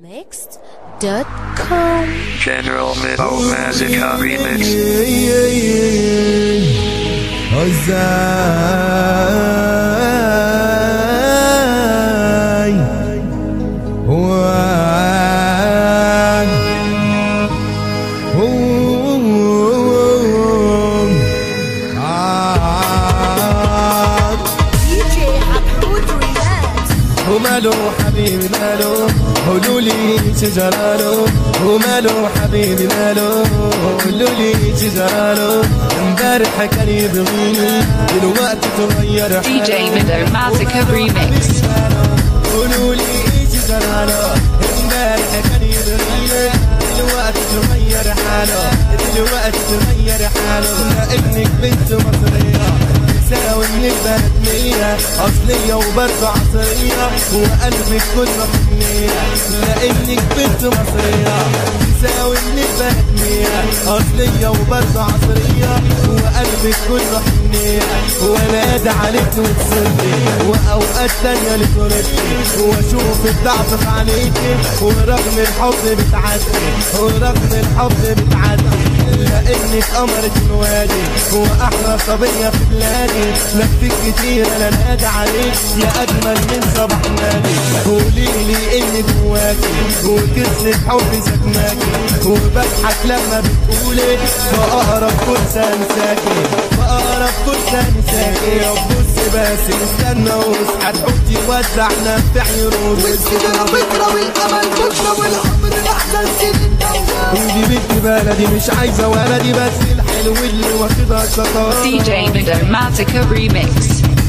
Remixed.com General Mito Massacre Remix. ازاي وان عاد DJ Abdul Relax وماله حبيبي ماله قولوا لي شجراله وماله حبيبي ماله قولوا لي شجراله امبارح كان يبغيني دلوقتي تغير DJ حاله. Mido Massacre Remix. قولوا لي شجراله امبارح كان يبغيني دلوقتي تغير حاله دلوقتي تغير حاله لانك بنت مصريه تساوي من البلد مية أصلية وبرضه عصرية وقلبك كله حنية لأنك بنت مصرية تساوي من البلد مية أصلية وبرضه عصرية وقلبك كله حنية ونادى عليك وتصلي وأوقات تانية لتردي وأشوف الضعف في عليكي ورغم الحب بتعدي ورغم الحب بتعدي لانك قمرة الوادي واحلى صبية في بلادي لفيك كتير انا نادي عليك يا اجمل من صباح نادي قولي لي اني جواكي وكسرة حبي سكناكي وبضحك لما بتقولي فاقرب فرصة انساكي فاقرب فرصة انساكي بص بس استنى واصحى تحطي وزعنا في عيون والسجن بكرة والأمل بكرة والحب الأحسن سنين ودي بنت بلدي مش عايزة ولدي بس الحلو اللي واخدها شطارة DJ Mido Massacre Remix.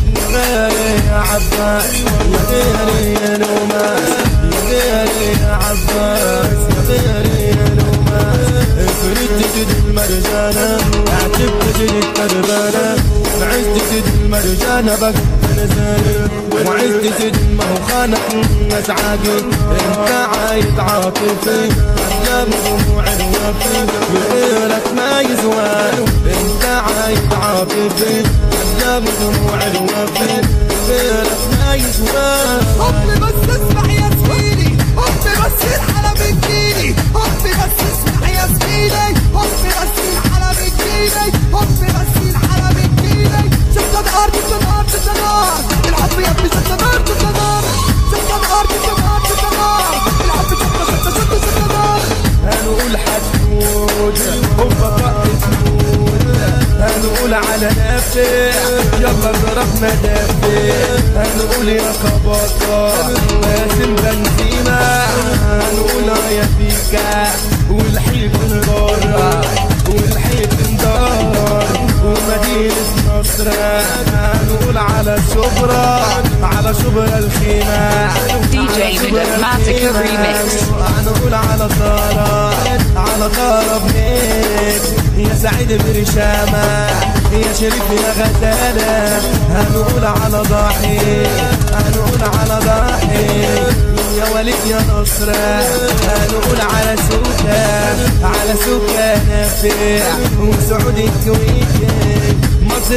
غالي يا عباس يا غالي يا نوماس يا غالي يا عباس يا غالي يا نوماس فريد تجد المرجانة اعتب تجد التربانة عز تجد المرجانة بك نزال وعز تجد ما هو خانق ناس عاقل انت عايد عاطفي احلام دموع الوفي بغيرك ما يزوال انت عايد عاطفي احلام دموع الوفي بغيرك ما يزوال حبي بس اسمع يا زميلي حبي بس الحلا بتجيلي حبي بس اسمع يا زميلي حبي بس الحلا بتجيلي حبي بس الحلا بتجيلي شفت النهار شفت النهار شفت النهار الحب يا ابني شفت النهار شفت النهار شفت النهار شفت النهار شفت النهار الحب شفت شفت شفت شفت النهار هنقول حدود وبطاقة تموت هنقول على نفسي يلا ضربنا دفي هنقول يا خبطة باسم بنزيمة هنقول يا فيكا والحيط ندار والحيط ندار ومدينة نصر هنقول على شبرا على شبرا الخيمة DJ Mido Massacre Remix. هنقول على طارة على طارة بنيت يا سعيد برشامة يا شريف يا غزالة هنقول على ضاحي هنقول على ضاحي يا وليد يا نصرة هنقول على سوكا على سوكا نافع وسعود الكويت مصر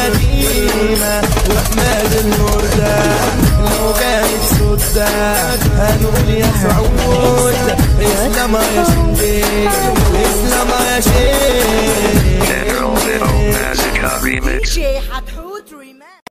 القديمة وأحمد النوردة لو كانت سودة هنقول يا سعود اسلام يا شندي اسلام يا شيخ General Mito Massacre Remix. DJ